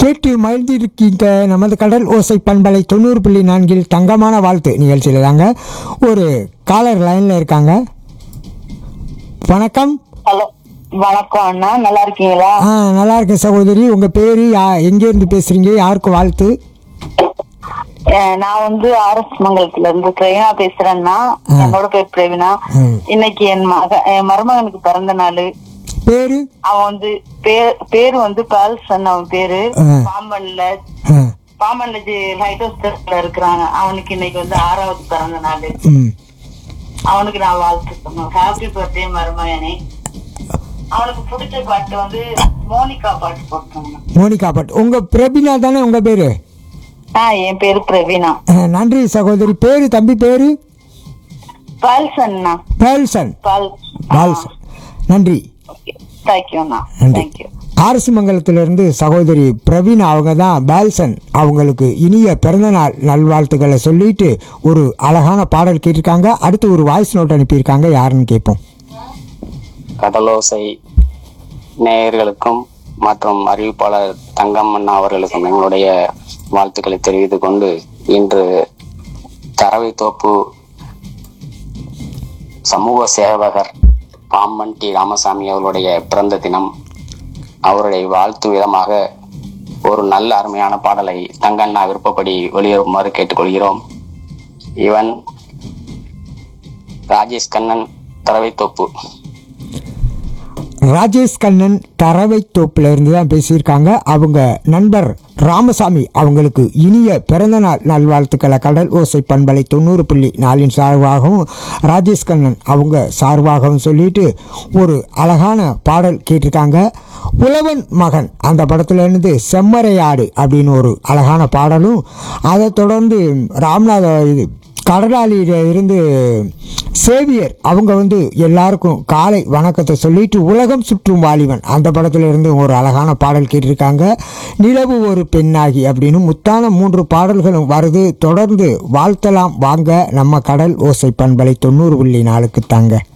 கேட்டு மகிழ்ந்திருக்கீங்க நமது கடல் ஓசை பண்பலை தொண்ணூறு புள்ளி நான்கில் தங்கமான வாழ்த்து நிகழ்ச்சியில் தாங்க ஒரு காலர் லைனில் இருக்காங்க வணக்கம் ஹலோ வணக்கம் அண்ணா நல்லா இருக்கீங்களா ஆ நல்லா இருக்கேன் சகோதரி உங்கள் பேர் யா எங்கேருந்து பேசுகிறீங்க யாருக்கு வாழ்த்து அஹ் நான் வந்து ஆர்எஸ் மங்கலத்துல இருந்து பிரவீனா பேசுறேன்னா என்னோட பேர் பிரவீனா ம். இன்னைக்கு என் மக என் மருமகனுக்கு பிறந்த நாள் பேர் அவன் வந்து பேர் பேரு வந்து பால்சன் அவன் பேரு ஆ. பாம்பன்ல ஆ பாம்பன்ல லைட் ஹவுஸ்ல இருக்கிறாங்க அவனுக்கு இன்னைக்கு வந்து ஆறாவது பிறந்த நாள் ம் அவனுக்கு நான் வாழ்த்து சொன்னோம் ஹாப்பி பர்த்டே மருமகனே அவனுக்கு பிடிச்ச பாட்டு வந்து மோனிகா பாட்டு போட்டாங்க மோனிகா பட் உங்கள் பிரபினா தானே உங்கள் பேர் ஆ என் பேரு பிரவீனா நன்றி சகோதரி பேர் தம்பி பேர் பால்சன்னா பேல்சன் பால் பால்சன் நன்றி தேங்க்யூண்ணா நன்றி தேங்க்யூ ஆர்சி மங்கலத்திலிருந்து சகோதரி பிரவீன் அவங்க தான் பேல்சன் அவங்களுக்கு இனிய பிறந்தநாள் நல்வாழ்த்துக்களை சொல்லிட்டு ஒரு அழகான பாடல் கேட்டிருக்காங்க அடுத்து ஒரு வாய்ஸ் நோட் அனுப்பியிருக்காங்க யாருன்னு கேட்போம் கடலோசை நேயர்களுக்கும் மற்றும் அறிவிப்பாளர் தங்கம்மண்ணா அவர்களுக்கும் எங்களுடைய வாழ்த்துக்களை தெரிவித்துக் கொண்டு இன்று தரவைத்தோப்பு சமூக சேவகர் பாம்பன் டி ராமசாமி அவர்களுடைய பிறந்த தினம் அவருடைய வாழ்த்து விதமாக ஒரு நல்ல அருமையான பாடலை தங்கண்ணா விருப்பப்படி வெளியேறுமாறு கேட்டுக்கொள்கிறோம் இவன் ராஜேஷ் கண்ணன் தரவைத்தோப்பு ராஜேஷ் கண்ணன் தரவை தோப்புல இருந்து தான் பேசியிருக்காங்க அவங்க நண்பர் ராமசாமி அவங்களுக்கு இனிய பிறந்தநாள் நல்வாழ்த்துக்களை கடல் ஓசை பண்பலை தொண்ணூறு புள்ளி நாலின் சார்பாகவும் ராஜேஷ் கண்ணன் அவங்க சார்பாகவும் சொல்லிட்டு ஒரு அழகான பாடல் கேட்டிருக்காங்க உழவன் மகன் அந்த படத்துல இருந்து செம்மறையாடு அப்படின்னு ஒரு அழகான பாடலும் அதை தொடர்ந்து ராம்நாத இது கடலாளியில இருந்து சேவியர் அவங்க வந்து எல்லாருக்கும் காலை வணக்கத்தை சொல்லிட்டு உலகம் சுற்றும் வாலிபன் அந்த படத்துல இருந்து ஒரு அழகான பாடல் கேட்டிருக்காங்க நிலவு ஒரு பெண்ணாகி அப்படின்னு முத்தான மூன்று பாடல்களும் வருது தொடர்ந்து வாழ்த்தலாம் வாங்க நம்ம கடல் ஓசை பண்பலை தொண்ணூறு புள்ளி நாளுக்கு தாங்க